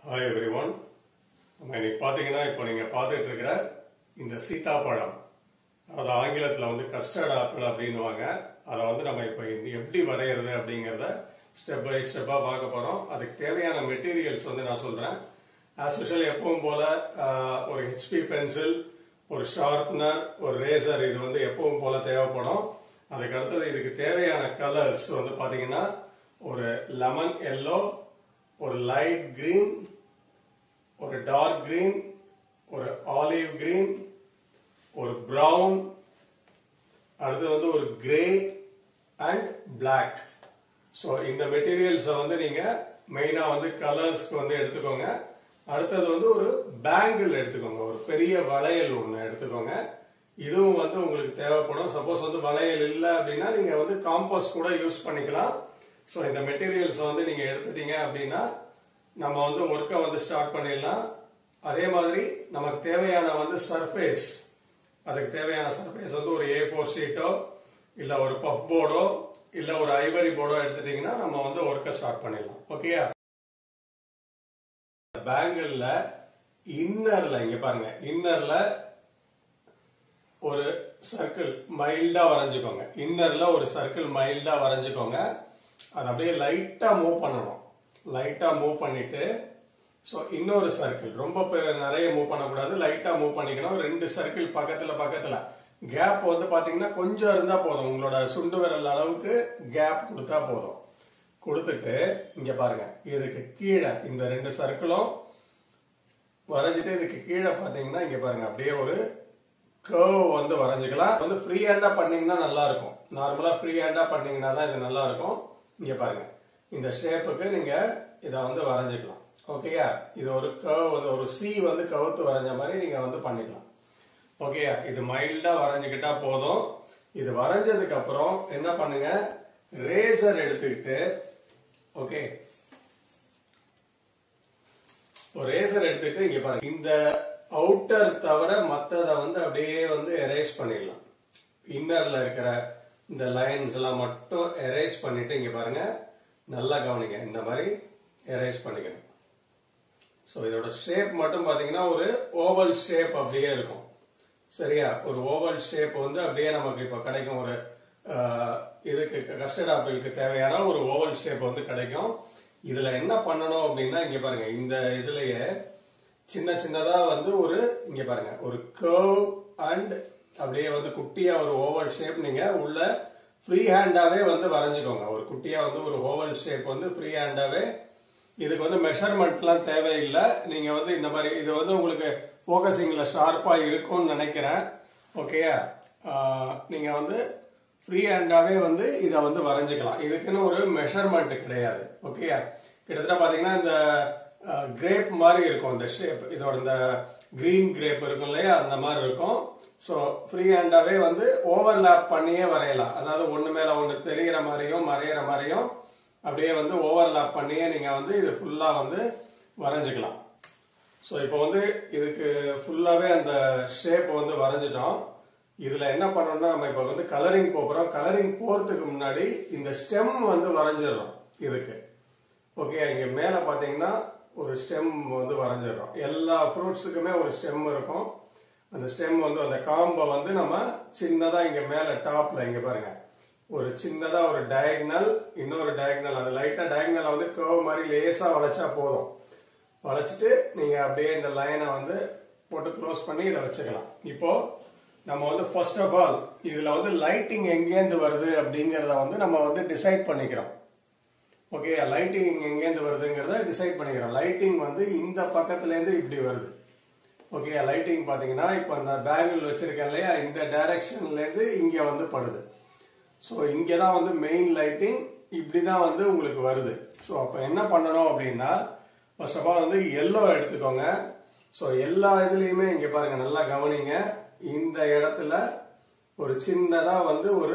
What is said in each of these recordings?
hi every one நம்ம இன்னைக்கு பார்த்தீங்கன்னா இப்போ நீங்கள் பார்த்துட்டு இருக்கிற இந்த சீதாப்பழம் அதாவது ஆங்கிலத்தில் வந்து கஸ்டர்ட் ஆப்பிள் அப்படின்னுவாங்க அதை வந்து நம்ம இப்போ எப்படி வரைகிறது அப்படிங்கிறத ஸ்டெப் பை ஸ்டெப்பாக பார்க்க போகிறோம் அதுக்கு தேவையான மெட்டீரியல்ஸ் வந்து நான் சொல்கிறேன் ஆஸ் யூஷுவல் எப்பவும் போல ஆஹ், ஒரு ஹெச்பி பென்சில் ஒரு ஷார்ப்னர் ஒரு ரேசர் இது வந்து எப்பவும் போல தேவைப்படும் அதுக்கு அடுத்தது இதுக்கு தேவையான கலர்ஸ் வந்து பார்த்தீங்கன்னா ஒரு லெமன் எல்லோ ஒரு லைட் கிரீன் ஒரு டார்க் கிரீன் ஒரு ஆலிவ் கிரீன் ஒரு பிரவுன் அடுத்து வந்து ஒரு கிரே அண்ட் Black ஸோ இந்த மெட்டீரியல்ஸை வந்து நீங்க மெயினா வந்து கலர்ஸ்க்கு வந்து எடுத்துக்கோங்க அடுத்தது வந்து ஒரு பேங்கிள் எடுத்துக்கோங்க ஒரு பெரிய வளையல் ஒன்று எடுத்துக்கோங்க இதுவும் வந்து உங்களுக்கு தேவைப்படும் சப்போஸ் வந்து வளையல் இல்லை அப்படின்னா நீங்க வந்து காம்போஸ் கூட யூஸ் பண்ணிக்கலாம் ஸோ இந்த மெட்டீரியல்ஸ் வந்து நீங்க எடுத்துட்டீங்க அப்படின்னா நம்ம வந்து ஒர்க்கை வந்து ஸ்டார்ட் பண்ணிடலாம் அதே மாதிரி நமக்கு தேவையான வந்து சர்ஃபேஸ் அதுக்கு தேவையான சர்ஃபேஸ் வந்து ஒரு ஏ ஃபோர் ஷீட்டோ இல்ல ஒரு பஃப் போர்டோ இல்ல ஒரு ஐவரி போர்டோ எடுத்துட்டீங்கன்னா நம்ம வந்து ஒர்க்கை ஸ்டார்ட் பண்ணிடலாம் ஓகேயா பேங்கிள்ல இன்னர்ல இங்க பாருங்க இன்னர்ல ஒரு சர்க்கிள் மைல்டா வரைஞ்சுக்கோங்க இன்னர்ல ஒரு சர்க்கிள் மைல்டா வரைஞ்சுக்கோங்க அது அப்படியே லைட்டா மூவ் பண்ணணும் லைட்டா மூவ் பண்ணிட்டு ஸோ இன்னொரு சர்க்கிள் ரொம்ப பெ- நிறைய மூவ் பண்ணக்கூடாது லைட்டா மூவ் பண்ணிக்கணும் ரெண்டு சர்க்கிள் பக்கத்துல பக்கத்துல கேப் வந்து பாத்தீங்கன்னா கொஞ்சம் இருந்தா போதும் உங்களோட சுண்டு விரல் அளவுக்கு கேப் கொடுத்தா போதும் கொடுத்துட்டு இங்க பாருங்க இதுக்கு கீழே இந்த ரெண்டு சர்க்கிளும் வரைஞ்சிட்டு இதுக்கு கீழே பாத்தீங்கன்னா இங்க பாருங்க அப்படியே ஒரு கர்வ் வந்து வரைஞ்சுக்கலாம் வந்து ஃப்ரீ ஹேண்டா பண்ணீங்கன்னா நல்லா இருக்கும் நார்மலா ஃப்ரீ ஹேண்டா பண்ணீங்கன்னா தான் இது நல்லா இருக்கும் இங்க பாருங்க இந்த ஷேப்புக்கு நீங்க இத வந்து வரைஞ்சுக்கலாம் ஓகேயா இது ஒரு கர்வ் வந்து ஒரு சி வந்து கவுத்து வரைஞ்ச மாதிரி நீங்க வந்து பண்ணிக்கலாம் ஓகேயா இது மைல்டா வரைஞ்சுக்கிட்டா போதும் இது வரைஞ்சதுக்கு அப்புறம் என்ன பண்ணுங்க ரேசர் எடுத்துக்கிட்டு ஓகே ஒரு ரேசர் எடுத்துட்டு இங்க பாருங்க இந்த அவுட்டர் தவிர மத்தத வந்து அப்படியே வந்து எரேஸ் பண்ணிடலாம் இன்னர்ல இருக்கிற இந்த லைன்ஸ் எல்லாம் மட்டும் எரேஸ் பண்ணிட்டு இங்க பாருங்க நல்லா கவனிங்க இந்த மாதிரி எரேஸ் பண்ணிக்கணும் ஸோ இதோட ஷேப் மட்டும் பாத்தீங்கன்னா ஒரு ஓவல் ஷேப் அப்படியே இருக்கும் சரியா ஒரு ஓவல் ஷேப் வந்து அப்படியே நமக்கு இப்ப கிடைக்கும் ஒரு ஆஹ், இதுக்கு கஸ்டர்ட் ஆப்பிளுக்கு தேவையான ஒரு ஓவல் ஷேப் வந்து கிடைக்கும் இதுல என்ன பண்ணணும் அப்படின்னா இங்க பாருங்க இந்த இதுலயே சின்ன சின்னதா வந்து ஒரு இங்க பாருங்க ஒரு கர்வ் அண்ட் அப்படியே வந்து குட்டியா ஒரு ஓவல் ஷேப் நீங்க உள்ள ஃப்ரீ ஹேண்டாவே வந்து வரைஞ்சுக்கோங்க ஒரு குட்டியா வந்து ஒரு ஓவல் ஷேப் வந்து ஃப்ரீ ஹேண்டாவே இதுக்கு வந்து மெஷர்மெண்ட்லாம் தேவையில்லை நீங்க வந்து இந்த மாதிரி இது வந்து உங்களுக்கு ஃபோக்கஸிங்ல ஷார்ப்பா இருக்கும்னு நினைக்கிறேன் ஓகேயா ஆஹ், நீங்க வந்து ஃப்ரீ ஹேண்டாவே வந்து இதை வந்து வரைஞ்சுக்கலாம் இதுக்குன்னு ஒரு மெஷர்மெண்ட் கிடையாது ஓகேயா கிட்டத்தட்ட பாத்தீங்கன்னா இந்த கிரேப் மாதிரி இருக்கும் இந்த ஷேப் இதோட இந்த கிரீன் கிரேப் இருக்கும் இல்லையா அந்த மாதிரி இருக்கும் ஸோ ஃப்ரீ ஹேண்டாவே வந்து ஓவர்லாப் பண்ணியே வரையலாம் அதாவது ஒண்ணு மேல ஒண்ணு தெரிகிற மாதிரியும் மறையிற மாதிரியும் அப்படியே வந்து ஓவர்லாப் பண்ணியே நீங்க வந்து இது ஃபுல்லா வந்து வரைஞ்சுக்கலாம் ஸோ இப்போ வந்து இதுக்கு ஃபுல்லாவே அந்த ஷேப் வந்து வரைஞ்சிட்டோம் இதுல என்ன பண்ணணும்னா நம்ம இப்போ வந்து கலரிங் போகிறோம் கலரிங் போறதுக்கு முன்னாடி இந்த ஸ்டெம் வந்து வரைஞ்சிடுறோம் இதுக்கு ஓகே இங்க மேல பாத்தீங்கன்னா ஒரு ஸ்டெம் வந்து வரைஞ்சிடுறோம் எல்லா ஃப்ரூட்ஸுக்குமே ஒரு ஸ்டெம் இருக்கும் அந்த ஸ்டெம் வந்து அந்த காம்பை வந்து நம்ம சின்னதா இங்க மேல டாப்ல இங்க பாருங்க ஒரு சின்னதா ஒரு டயக்னல் இன்னொரு டயக்னல் அது லைட்டா டயக்னல் வந்து கர்வ் மாதிரி லேசா வளைச்சா போதும் வளைச்சிட்டு நீங்க அப்படியே இந்த லைனை வந்து போட்டு க்ளோஸ் பண்ணி இதை வச்சுக்கலாம் இப்போ நம்ம வந்து ஃபர்ஸ்ட் ஆஃப் ஆல் இதுல வந்து லைட்டிங் எங்கேருந்து வருது அப்படிங்கறத வந்து நம்ம வந்து டிசைட் பண்ணிக்கிறோம் ஓகே லைட்டிங் எங்கேருந்து வருதுங்கிறத டிசைட் பண்ணிக்கிறோம் லைட்டிங் வந்து இந்த பக்கத்துல இருந்து இப்படி வருது ஓகே லைட்டிங் பாத்தீங்கன்னா இப்போ இந்த பேங்கிள் வச்சிருக்கேன் இல்லையா இந்த டைரக்ஷன்ல இருந்து இங்க வந்து படுது ஸோ இங்கே தான் வந்து மெயின் லைட்டிங் இப்படி தான் வந்து உங்களுக்கு வருது ஸோ அப்போ என்ன பண்ணணும் அப்படின்னா ஃபர்ஸ்ட் ஆஃப் ஆல் வந்து எல்லோ எடுத்துக்கோங்க ஸோ எல்லா இதுலேயுமே இங்கே பாருங்க நல்லா கவனிங்க இந்த இடத்துல ஒரு சின்னதா வந்து ஒரு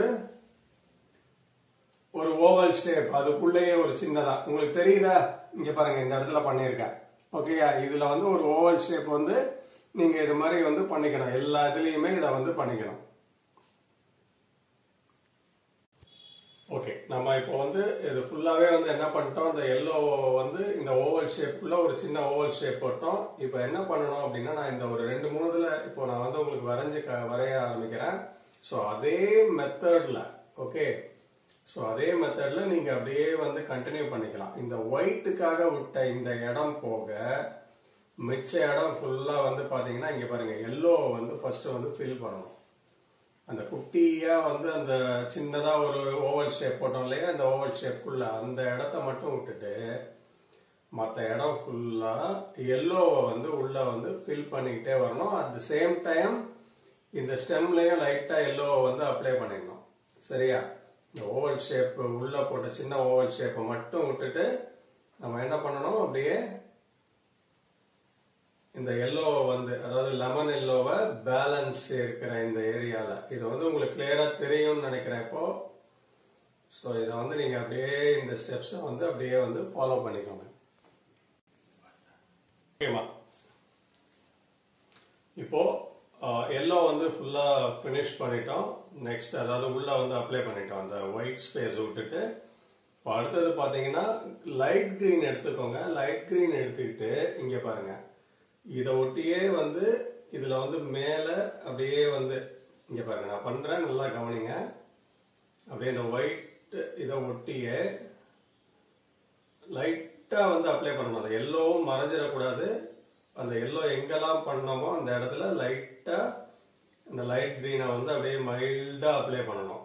ஒரு ஓவல் ஷேப் அதுக்குள்ளேயே ஒரு சின்னதா உங்களுக்கு தெரியுதா இங்க பாருங்க இந்த இடத்துல பண்ணியிருக்கேன் ஓகேயா இதுல வந்து ஒரு ஓவல் ஷேப் வந்து நீங்க இது மாதிரி வந்து பண்ணிக்கணும் எல்லா இதுலயுமே இதை வந்து பண்ணிக்கணும் ஓகே நம்ம இப்போ வந்து இது ஃபுல்லாவே வந்து என்ன பண்ணிட்டோம் இந்த எல்லோ வந்து இந்த ஓவல் ஷேப்புள்ள ஒரு சின்ன ஓவல் ஷேப் போட்டோம் இப்போ என்ன பண்ணணும் அப்படின்னா நான் இந்த ஒரு ரெண்டு மூணு இதுல இப்போ நான் வந்து உங்களுக்கு வரைஞ்சு க- வரைய ஆரம்பிக்கிறேன் ஸோ அதே மெத்தட்ல ஓகே ஸோ அதே மெத்தட்ல நீங்க அப்படியே வந்து கண்டினியூ பண்ணிக்கலாம் இந்த ஒயிட்டுக்காக விட்ட இந்த இடம் போக மிச்ச இடம் ஃபுல்லா வந்து பாத்தீங்கன்னா இங்க பாருங்க எல்லோ வந்து ஃபர்ஸ்ட் வந்து ஃபில் பண்ணணும் அந்த குட்டியா வந்து அந்த சின்னதா ஒரு ஓவல் ஷேப் போட்டோம் இல்லையா அந்த ஓவல் ஷேப்புக்குள்ள அந்த இடத்த மட்டும் விட்டுட்டு மற்ற இடம் ஃபுல்லா எல்லோவை வந்து உள்ள வந்து ஃபில் பண்ணிக்கிட்டே வரணும் அட் த சேம் டைம் இந்த ஸ்டெம்லயும் லைட்டா எல்லோவை வந்து அப்ளை பண்ணிடணும் சரியா இந்த ஓவல் ஷேப் உள்ள போட்ட சின்ன ஓவல் ஷேப்பை மட்டும் விட்டுட்டு நம்ம என்ன பண்ணணும் அப்படியே இந்த எல்லோவை வந்து அதாவது லெமன் எல்லோவை பேலன்ஸ் இருக்கிற இந்த ஏரியால இது வந்து உங்களுக்கு கிளியரா தெரியும்னு நினைக்கிறேன் இப்போ ஸோ இதை வந்து நீங்க அப்படியே இந்த ஸ்டெப்ஸை வந்து அப்படியே வந்து ஃபாலோ பண்ணிக்கோங்க ஓகேமா இப்போ எல்லோ வந்து ஃபுல்லா ஃபினிஷ் பண்ணிட்டோம் நெக்ஸ்ட் அதாவது உள்ள வந்து அப்ளை பண்ணிட்டோம் அந்த ஒயிட் ஸ்பேஸ் விட்டுட்டு இப்போ அடுத்தது பாத்தீங்கன்னா லைட் கிரீன் எடுத்துக்கோங்க லைட் கிரீன் எடுத்துக்கிட்டு இங்க பாருங்க இதை ஒட்டியே வந்து இதுல வந்து மேல அப்படியே வந்து இங்க பாருங்க நான் பண்றேன் நல்லா கவனிங்க அப்படியே இந்த ஒயிட் இதை ஒட்டியே லைட்டா வந்து அப்ளை பண்ணணும் அந்த எல்லோவும் மறைஞ்சிடக்கூடாது அந்த எல்லோ எங்கெல்லாம் பண்ணோமோ அந்த இடத்துல லைட்டா அந்த லைட் கிரீனை வந்து அப்படியே மைல்டா அப்ளை பண்ணணும்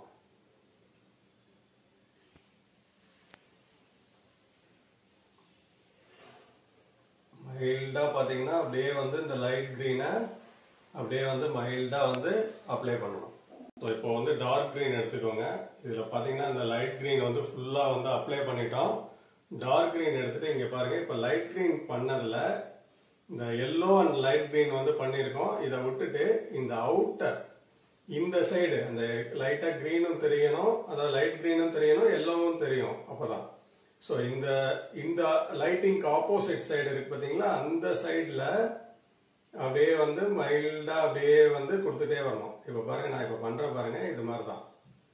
மைல்டா பாத்தீங்கன்னா அப்படியே வந்து இந்த லைட் கிரீனை அப்படியே வந்து மைல்டா வந்து அப்ளை பண்ணணும் ஸோ இப்போ வந்து டார்க் கிரீன் எடுத்துக்கோங்க இதுல பாத்தீங்கன்னா இந்த லைட் கிரீன் வந்து ஃபுல்லா வந்து அப்ளை பண்ணிட்டோம் டார்க் கிரீன் எடுத்துட்டு இங்க பாருங்க இப்போ லைட் கிரீன் பண்ணதுல இந்த எல்லோ அண்ட் லைட் கிரீன் வந்து பண்ணியிருக்கோம் இதை விட்டுட்டு இந்த அவுட்டர் இந்த சைடு அந்த லைட்டா கிரீனும் தெரியணும் அதாவது லைட் கிரீனும் தெரியணும் எல்லோவும் தெரியும் அப்பதான் ஸோ இந்த இந்த லைட்டிங்க்கு ஆப்போசிட் சைடு இருக்கு பாத்தீங்களா அந்த சைடுல அப்படியே வந்து மைல்டா அப்படியே வந்து கொடுத்துட்டே வரணும் இப்ப பாருங்க நான் இப்ப பண்றேன் பாருங்க இது மாதிரி தான்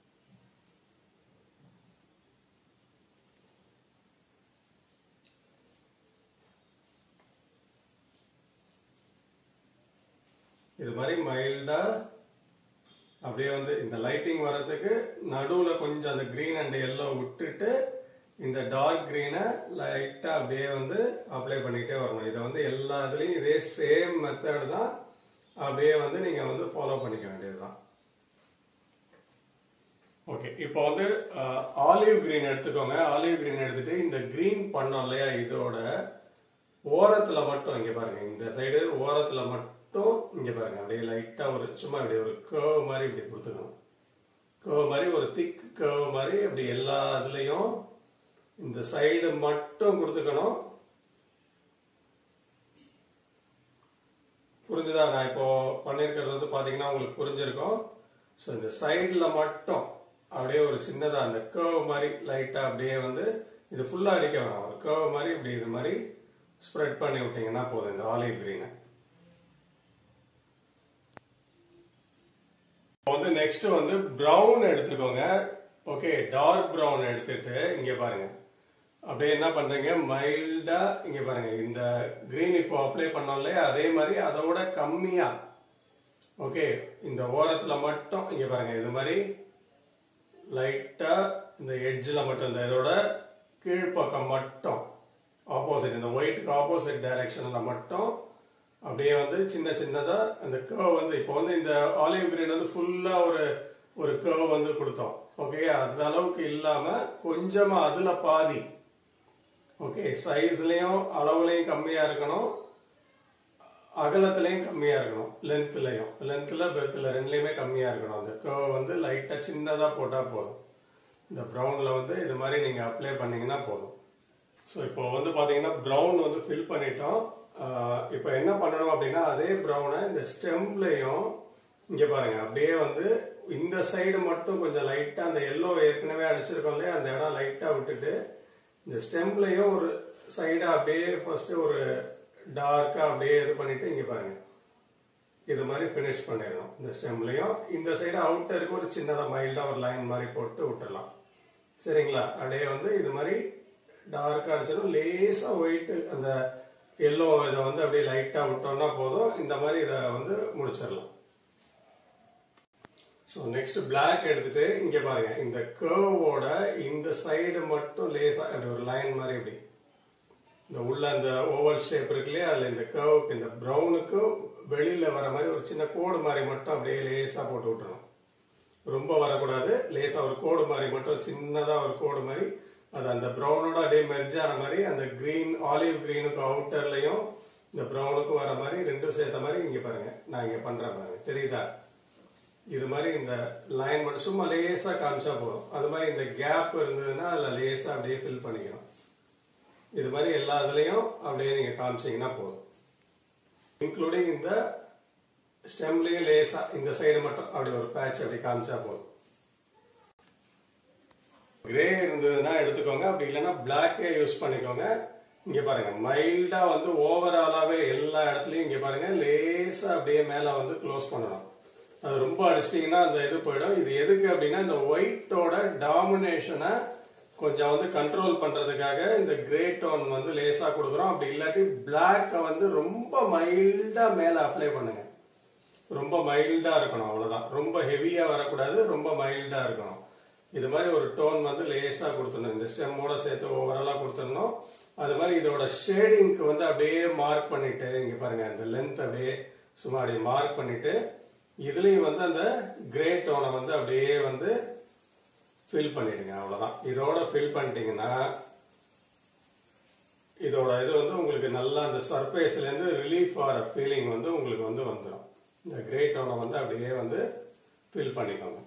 இது மாதிரி மைல்டா அப்படியே வந்து இந்த லைட்டிங் வர்றதுக்கு நடுவுல கொஞ்சம் அந்த கிரீன் அண்ட் எல்லோ விட்டுட்டு இந்த டார்க் கிரீனை லைட்டா அப்படியே வந்து அப்ளை பண்ணிட்டே வரணும் இதை வந்து எல்லா இதுலயும் இதே சேம் மெத்தட் தான் அப்படியே வந்து நீங்க வந்து ஃபாலோ பண்ணிக்க வேண்டியதுதான் ஓகே இப்போ வந்து ஆலிவ் கிரீன் எடுத்துக்கோங்க ஆலிவ் கிரீன் எடுத்துட்டு இந்த கிரீன் பண்ணோம் இல்லையா இதோட ஓரத்துல மட்டும் இங்க பாருங்க இந்த சைடு ஓரத்துல மட்டும் இங்க பாருங்க அப்படியே லைட்டா ஒரு சும்மா இப்படி ஒரு கேர்வ் மாதிரி இப்படி கொடுத்துக்கணும் கேர்வ் மாதிரி ஒரு திக் கேர்வ் மாதிரி அப்படி எல்லா இதுலயும் இந்த சைடு மட்டும் கொடுத்துக்கணும் புரிஞ்சுதா நான் இப்போ பண்ணிருக்கிறது வந்து பாத்தீங்கன்னா உங்களுக்கு புரிஞ்சிருக்கும் ஸோ இந்த சைடுல மட்டும் அப்படியே ஒரு சின்னதா அந்த கேர்வ் மாதிரி லைட்டா அப்படியே வந்து இது ஃபுல்லா அடிக்க வேணாம் ஒரு கேர்வ் மாதிரி இப்படி இது மாதிரி ஸ்ப்ரெட் பண்ணி விட்டீங்கன்னா போதும் இந்த ஆலிவ் கிரீனை வந்து நெக்ஸ்ட் வந்து பிரவுன் எடுத்துக்கோங்க ஓகே டார்க் பிரவுன் எடுத்துட்டு இங்க பாருங்க அப்படியே என்ன பண்றீங்க மைல்டா இங்க பாருங்க இந்த கிரீன் இப்போ அப்ளை பண்ணோம் இல்லையா அதே மாதிரி அதோட கம்மியா ஓகே இந்த ஓரத்துல மட்டும் இங்க பாருங்க இது மாதிரி லைட்டா இந்த எட்ஜ்ல மட்டும் இந்த இதோட கீழ்ப்பக்கம் மட்டும் ஆப்போசிட் இந்த ஒயிட்டுக்கு ஆப்போசிட் டைரக்ஷன்ல மட்டும் அப்படியே வந்து சின்ன சின்னதா அந்த கர்வ் வந்து இப்போ வந்து இந்த ஆலிவ் கிரீன் வந்து ஃபுல்லா ஒரு ஒரு கர்வ் வந்து கொடுத்தோம் ஓகே அந்த அளவுக்கு இல்லாம கொஞ்சமா அதுல பாதி ஓகே சைஸ்லயும் அளவுலயும் கம்மியா இருக்கணும் அகலத்திலையும் கம்மியா இருக்கணும் லென்த்லயும் லென்த்ல பெர்த்ல ரெண்டுலயுமே கம்மியா இருக்கணும் அந்த கர்வ் வந்து லைட்டா சின்னதா போட்டா போதும் இந்த ப்ரௌன்ல வந்து இது மாதிரி நீங்க அப்ளை பண்ணீங்கன்னா போதும் ஸோ இப்போ வந்து பாத்தீங்கன்னா ப்ரௌன் வந்து ஃபில் பண்ணிட்டோம் ஆஹ் இப்போ என்ன பண்ணணும் அப்படின்னா அதே ப்ரௌனை இந்த ஸ்டெம்லையும் இங்க பாருங்க அப்படியே வந்து இந்த சைடு மட்டும் கொஞ்சம் லைட்டா அந்த எல்லோ ஏற்கனவே அடிச்சிருக்கோம் இல்லையா அந்த இடம் லைட்டா விட்டுட்டு இந்த ஸ்டெம்லையும் ஒரு சைடா அப்படியே ஃபர்ஸ்ட் ஒரு டார்க்கா அப்படியே இது பண்ணிட்டு இங்க பாருங்க இது மாதிரி ஃபினிஷ் பண்ணிடணும் இந்த ஸ்டெம்லையும் இந்த சைடு அவுட்டருக்கு ஒரு சின்னதா மைல்டா ஒரு லைன் மாதிரி போட்டு விட்டுறலாம் சரிங்களா அப்படியே வந்து இது மாதிரி டார்க்கா அடிச்சிடும் லேசா ஒயிட் அந்த எல்லோ இதை வந்து அப்படியே லைட்டா விட்டோம்னா போதும் இந்த மாதிரி இதை வந்து முடிச்சிடலாம் ஸோ நெக்ஸ்ட் Black எடுத்துட்டு இங்க பாருங்க இந்த கர்வோட இந்த சைடு மட்டும் லேசா அப்படி ஒரு லைன் மாதிரி இப்படி இந்த உள்ள அந்த ஓவல் ஷேப் இருக்கு இல்லையா அதுல இந்த கர்வுக்கு இந்த ப்ரௌனுக்கு வெளியில வர மாதிரி ஒரு சின்ன கோடு மாதிரி மட்டும் அப்படியே லேசா போட்டு விட்டுறணும் ரொம்ப வரக்கூடாது லேசா ஒரு கோடு மாதிரி மட்டும் சின்னதா ஒரு கோடு மாதிரி அது அந்த ப்ரௌனோட அப்படியே மெர்ஜ் ஆன மாதிரி அந்த கிரீன் ஆலிவ் கிரீனுக்கு அவுட்டர்லயும் இந்த ப்ரௌனுக்கும் வர மாதிரி ரெண்டும் சேர்த்த மாதிரி இங்க பாருங்க நான் இங்க பண்றேன் பாருங்க தெரியுதா இது மாதிரி இந்த லைன் மட்டும் சும்மா லேசா காமிச்சா போதும் அது மாதிரி இந்த கேப் இருந்ததுன்னா அதுல லேசா அப்படியே ஃபில் பண்ணிக்கணும் இது மாதிரி எல்லா இதுலயும் அப்படியே நீங்க காமிச்சீங்கன்னா போதும் இன்க்ளூடிங் இந்த ஸ்டெம்லயும் லேசா இந்த சைடு மட்டும் அப்படி ஒரு பேட்ச் அப்படி காமிச்சா போதும் கிரே இருந்ததுன்னா எடுத்துக்கோங்க அப்படி இல்லைன்னா பிளாக்கே யூஸ் பண்ணிக்கோங்க இங்க பாருங்க மைல்டா வந்து ஓவராலாவே எல்லா இடத்துலயும் இங்க பாருங்க லேசா அப்படியே மேல வந்து க்ளோஸ் பண்ணணும் அது ரொம்ப அடிச்சிட்டீங்கன்னா அந்த இது போயிடும் இது எதுக்கு அப்படின்னா இந்த ஒயிட்டோட டாமினேஷனை கொஞ்சம் வந்து கண்ட்ரோல் பண்றதுக்காக இந்த கிரே டோன் வந்து லேசா கொடுக்குறோம் அப்படி இல்லாட்டி பிளாக்க வந்து ரொம்ப மைல்டா மேல அப்ளை பண்ணுங்க ரொம்ப மைல்டா இருக்கணும் அவ்வளவுதான் ரொம்ப ஹெவியா வரக்கூடாது ரொம்ப மைல்டா இருக்கணும் இது மாதிரி ஒரு டோன் வந்து லேசா கொடுத்துடணும் இந்த ஸ்டெம்மோட சேர்த்து ஓவராலா கொடுத்துடணும் அது மாதிரி இதோட ஷேடிங்க்கு வந்து அப்படியே மார்க் பண்ணிட்டு இங்க பாருங்க இந்த லென்த் அப்படியே சும்மா அப்படியே மார்க் பண்ணிட்டு இதுலயும் வந்து அந்த கிரே டோனை வந்து அப்படியே வந்து ஃபில் பண்ணிடுங்க அவ்வளவுதான் இதோட ஃபில் பண்ணிட்டீங்கன்னா இதோட இது வந்து உங்களுக்கு நல்லா அந்த சர்ஃபேஸ்ல இருந்து ரிலீஃப் ஆகிற ஃபீலிங் வந்து உங்களுக்கு வந்து வந்துடும் இந்த கிரே டோனை வந்து அப்படியே வந்து ஃபில் பண்ணிக்கோங்க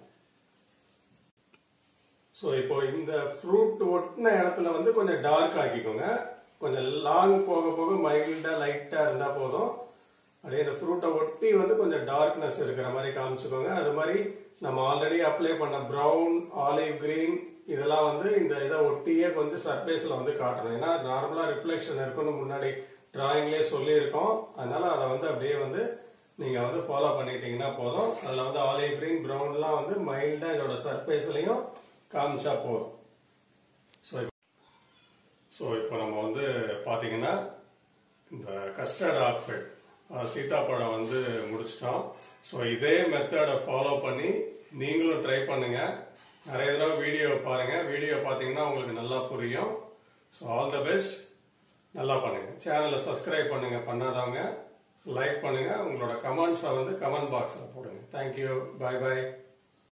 ஸோ இப்போ இந்த ஃப்ரூட் ஒட்டின இடத்துல வந்து கொஞ்சம் டார்க் ஆக்கிக்கோங்க கொஞ்சம் லாங் போக போக மைல்டா லைட்டா இருந்தா போதும் அப்படியே இந்த ஃப்ரூட்டை ஒட்டி வந்து கொஞ்சம் டார்க்னஸ் இருக்கிற மாதிரி காமிச்சுக்கோங்க அது மாதிரி நம்ம ஆல்ரெடி அப்ளை பண்ண ப்ரௌன் ஆலிவ் கிரீன் இதெல்லாம் வந்து இந்த இதை ஒட்டியே கொஞ்சம் சர்ஃபேஸ்ல வந்து காட்டணும் ஏன்னா நார்மலா ரிஃப்ளெக்ஷன் இருக்குன்னு முன்னாடி டிராயிங்லேயே சொல்லியிருக்கோம் அதனால அதை வந்து அப்படியே வந்து நீங்க வந்து ஃபாலோ பண்ணிட்டீங்கன்னா போதும் அதுல வந்து ஆலிவ் கிரீன் ப்ரௌன்லாம் வந்து மைல்டா இதோட சர்ஃபேஸ்லயும் காமிச்சா போதும் ஸோ ஸோ இப்போ நம்ம வந்து பாத்தீங்கன்னா இந்த கஸ்டர்ட் ஆப்பிள் சீதாப்பழம் வந்து முடிச்சிட்டோம் ஸோ இதே மெத்தடை ஃபாலோ பண்ணி நீங்களும் ட்ரை பண்ணுங்க நிறைய தடவை வீடியோ பாருங்க வீடியோ பார்த்தீங்கன்னா உங்களுக்கு நல்லா புரியும் ஸோ ஆல் த பெஸ்ட் நல்லா பண்ணுங்க சேனலை சப்ஸ்கிரைப் பண்ணுங்க பண்ணாதவங்க லைக் பண்ணுங்க உங்களோட கமெண்ட்ஸை வந்து கமெண்ட் பாக்ஸில் போடுங்க தேங்க்யூ பாய் பாய்